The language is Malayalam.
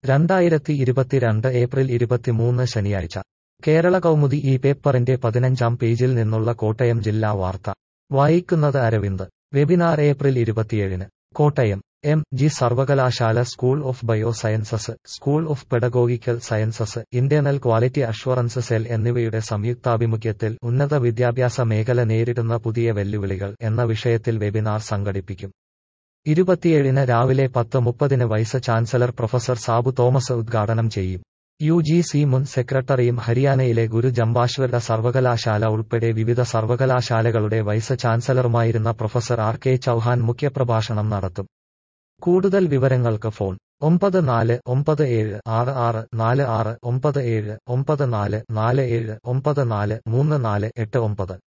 രണ്ടായിരത്തി ഇരുപത്തിരണ്ട് ഏപ്രിൽ ഇരുപത്തിമൂന്ന് ശനിയാഴ്ച കേരള കൗമുദി ഈ പേപ്പറിന്റെ പതിനഞ്ചാം പേജിൽ നിന്നുള്ള കോട്ടയം ജില്ലാ വാർത്ത വായിക്കുന്നത് അരവിന്ദ് വെബിനാർ ഏപ്രിൽ ഇരുപത്തിയേഴിന് കോട്ടയം എം ജി സർവകലാശാല school of bio sciences school of pedagogical sciences internal quality assurance cell എന്നിവയുടെ സംയുക്താഭിമുഖ്യത്തിൽ ഉന്നത വിദ്യാഭ്യാസ മേഖല നേരിടുന്ന പുതിയ വെല്ലുവിളികൾ എന്ന വിഷയത്തിൽ വെബിനാർ സംഘടിപ്പിക്കും ഇരുപത്തിയേഴിന് രാവിലെ പത്ത് മുപ്പതിന് vice chancellor professor Sabu Thomas ഉദ്ഘാടനം ചെയ്യും യു ജി സി മുൻ സെക്രട്ടറിയും ഹരിയാനയിലെ ഗുരു ജംബാശ്വര സർവകലാശാല ഉൾപ്പെടെ വിവിധ സർവകലാശാലകളുടെ വൈസ് ചാൻസലറുമായിരുന്ന പ്രൊഫസർ ആർ കെ ചൌഹാൻ മുഖ്യപ്രഭാഷണം നടത്തും കൂടുതൽ വിവരങ്ങൾക്ക് ഫോൺ ഒമ്പത് നാല് ഒമ്പത് ഏഴ് ആറ് ആറ് നാല് ആറ് ഒമ്പത് ഏഴ് ഒമ്പത് നാല് നാല് ഏഴ് ഒമ്പത് നാല് മൂന്ന് നാല് എട്ട് ഒമ്പത്